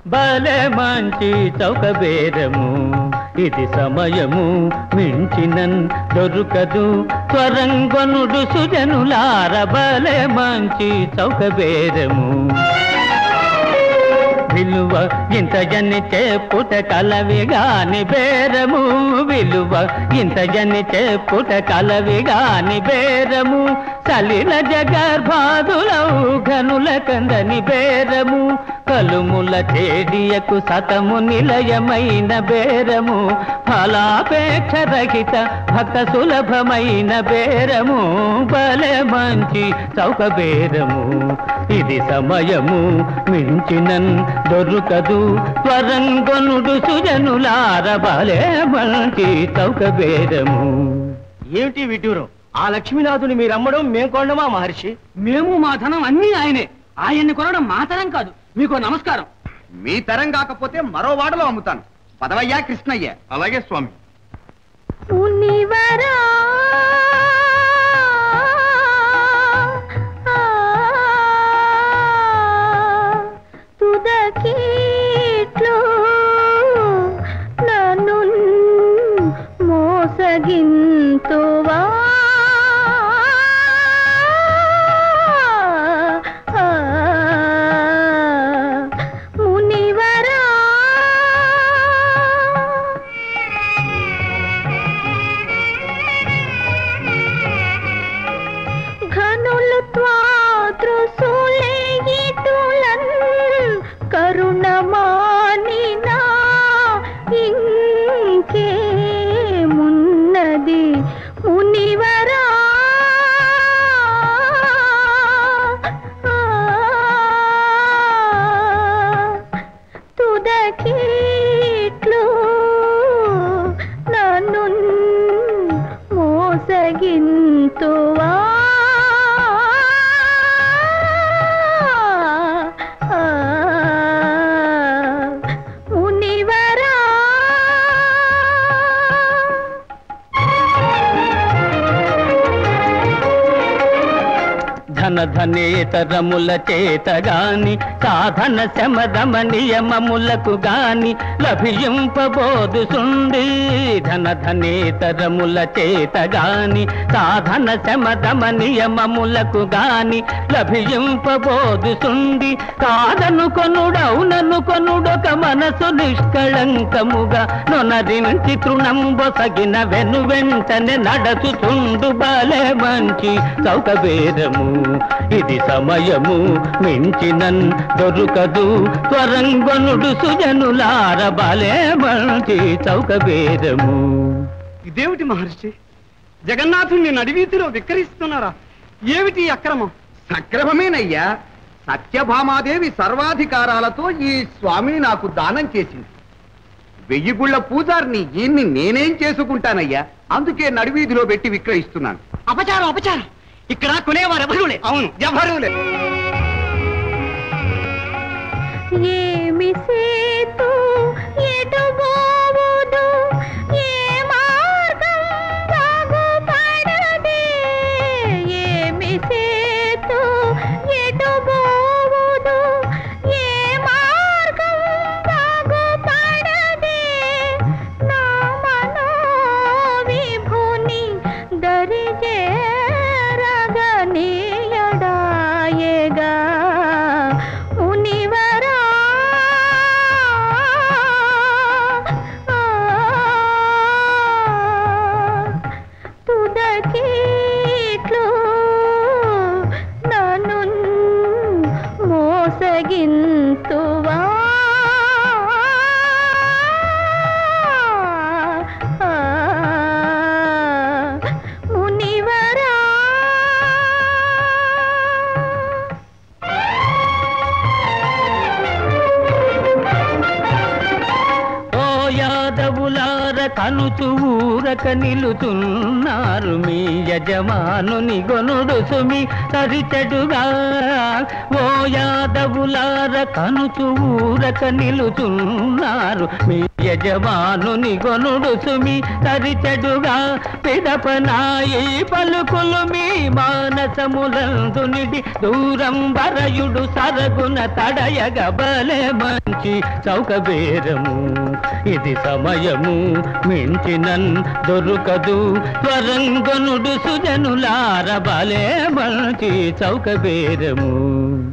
భలే మంచి చౌక బేరము ఇది సమయము మించినన్ దొరుకదు త్వరంగొనుడు సుజనులార భలే మంచి చౌక బేరము విలువ ఇంత జని చెప్పుట కలవి గాని బేరము విలువ ఇంత జని చెప్పుట కలవి గాని బేరము సలిల జగర్భాదులౌ ఘనుల కందని బేరము కలుముల చేడియకు సతము నిలయమైన బేరము ఫలాపేక్ష రహిత భక్త సులభమైన బేరము బలే మంచి చౌక బేరము ఇది సమయము మించినన్ దొరుకదు త్వరంగొనుడు సుజనులార బలే మంచి చౌక బేరము ఏమిటి విడ్డూరం ఆ లక్ష్మీనాథుని మీరు అమ్మడం మేం కొనడమా మహర్షి మేము మా ధనం అన్నీ ఆయనే ఆయన్ని కొనడం మా తరం కాదు మీకు నమస్కారం మీ తరం కాకపోతే మరో వాడలో అమ్ముతాను పదవయ్యా కృష్ణయ్య అలాగే స్వామి మునివరా తుదకీట్లు నన్ను మోసగింతువా మునివరా ఘనులు త్వాదృశులే ఇటులన్ కరుణమానినా ఇంకేమున్నది మునివరా తుదకీట్లు నన్ను మోసగింతువా మునివరా ధన ధనేతరముల చేత గాని సాధన శమదమ నియమములకు గాని లభింపబోదు సుండి ధన ధనేతరముల చేత గాని సాధన శమదమ నియమములకు గాని లభింపబోదు సుండి కాదను కొనుడౌనను కొనుడొక మనసు నిష్కళంకముగా నొనరించి తృణంబొసగిన వెను వెంటనే నడచుచుండు బలే మంచి చౌకబేరము ఇది సమయము మించినన్ దొరుకదు త్వరంగొనుడు సుజనులార బలే మంచి చౌకబేరము ఇదేమిటి మహర్షి జగన్నాథుణ్ణి నడివీధిలో విక్రయిస్తున్నారా ఏమిటి ఈ అక్రమం సక్రమమేనయ్యా సత్యభామాదేవి సర్వాధికారాలతో ఈ స్వామిని నాకు దానం చేసింది వెయ్యి గుళ్ళ పూజారిని ఈయన్ని నేనేం చేసుకుంటానయ్యా అందుకే నడివీధిలో పెట్టి విక్రయిస్తున్నాను అపచారం అపచారం ఇక్కడ కొనేవారు ఎవరులే అవును ఎవరులే ఏమి సేతు ఎటు పోవుదు ఏ మార్గం బాగుపడదే ఏమి సేతు ఎటు పోవుదు ఏ మార్గం బాగుపడదే నా మనో విభుని దరిజేరగనీయడాయగా మునివరా కనుచు ఊరక నిలుచున్నారు మీ యజమానుని గొనుడు సుమి తరిచెడుగా ఓ యాదవులార కనుచు ఊరక నిలుచున్నారు మీ యజమానుని గొనుడు సుమి తరిచెడుగా పిదపనాయి పలుకులు మీ మానసములందు నిడి దూరం వరయుడు సరగున తడయగ బలే మంచి చౌకబేరము ఇది సమయము మించినన్ దొరుకదు త్వరంగనుడు సుజనులార బలే మంచి చౌకబేరము